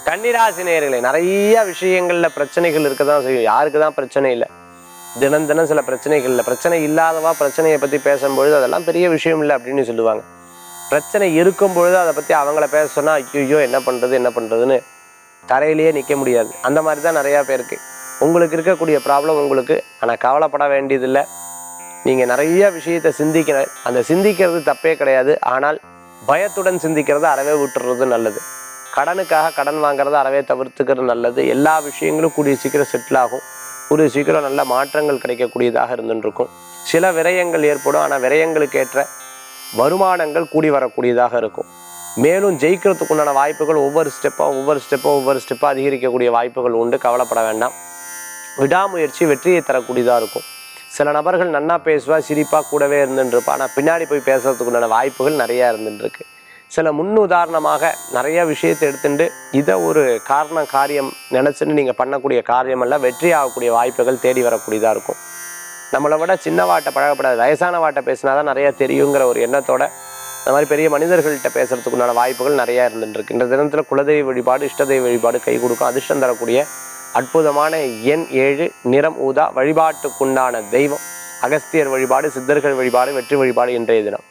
கன்னிராசி நேயர்களே நிறைய விஷயங்கள்ல பிரச்சனைகள் இருக்க தான் செய்யும் யாருக்கு தான் பிரச்சனை இல்லை தினம் தினம் சில பிரச்சனைகள் இல்லை பிரச்சனை இல்லாதவா பிரச்சனையை பத்தி பேசும்பொழுது அதெல்லாம் பெரிய விஷயம் இல்லை அப்படின்னு சொல்லுவாங்க பிரச்சனை இருக்கும் பொழுது அதை பத்தி அவங்கள பேச சொன்னா ஐயோ என்ன பண்றது என்ன பண்றதுன்னு தரையிலேயே நிற்க முடியாது அந்த மாதிரி தான் நிறையா பேருக்கு உங்களுக்கு இருக்கக்கூடிய ப்ராப்ளம் உங்களுக்கு ஆனால் கவலைப்பட வேண்டியதில்லை நீங்கள் நிறைய விஷயத்தை சிந்திக்கிற அந்த சிந்திக்கிறது தப்பே கிடையாது ஆனால் பயத்துடன் சிந்திக்கிறத அறவே விட்டுறது நல்லது கடனுக்காக கடன் வாங்குறத அறவே தவிர்த்துக்கிறது நல்லது எல்லா விஷயங்களும் கூடிய சீக்கிரம் செட்டில் ஆகும் கூடிய சீக்கிரம் நல்ல மாற்றங்கள் கிடைக்கக்கூடியதாக இருந்துருக்கும் சில விரயங்கள் ஏற்படும் ஆனால் விரயங்களுக்கு ஏற்ற வருமானங்கள் கூடி வரக்கூடியதாக இருக்கும் மேலும் ஜெயிக்கிறதுக்கு உண்டான வாய்ப்புகள் ஒவ்வொரு ஸ்டெப்பாக ஒவ்வொரு ஸ்டெப்பாக ஒவ்வொரு ஸ்டெப்பாக அதிகரிக்கக்கூடிய வாய்ப்புகள் உண்டு கவலைப்பட வேண்டாம் விடாமுயற்சி வெற்றியை தரக்கூடியதாக இருக்கும் சில நபர்கள் நன்னா பேசுவா சிரிப்பாக கூடவே இருந்துருப்பா ஆனால் பின்னாடி போய் பேசுறதுக்கு உண்டான வாய்ப்புகள் நிறையா இருந்துருக்கு சில முன் உதாரணமாக நிறைய விஷயத்தை எடுத்துட்டு இதை ஒரு காரண காரியம் நினச்சிட்டு நீங்கள் பண்ணக்கூடிய காரியமெல்லாம் வெற்றி ஆகக்கூடிய வாய்ப்புகள் தேடி வரக்கூடியதாக இருக்கும் நம்மளை விட சின்ன வாட்டை பழகப்படாது வயசான வாட்டை பேசினா தான் நிறைய தெரியுங்கிற ஒரு எண்ணத்தோட இந்த மாதிரி பெரிய மனிதர்கள்ட்ட பேசுறதுக்கு உண்டான வாய்ப்புகள் நிறையா இருந்துருக்கு இந்த தினத்தில் குலதெய்வ வழிபாடு இஷ்டதெய்வ வழிபாடு கை கொடுக்கும் அதிர்ஷ்டம் தரக்கூடிய அற்புதமான எண் ஏழு நிறம் ஊதா வழிபாட்டுக்குண்டான தெய்வம் அகஸ்தியர் வழிபாடு சித்தர்கள் வழிபாடு வெற்றி வழிபாடு இன்றைய தினம்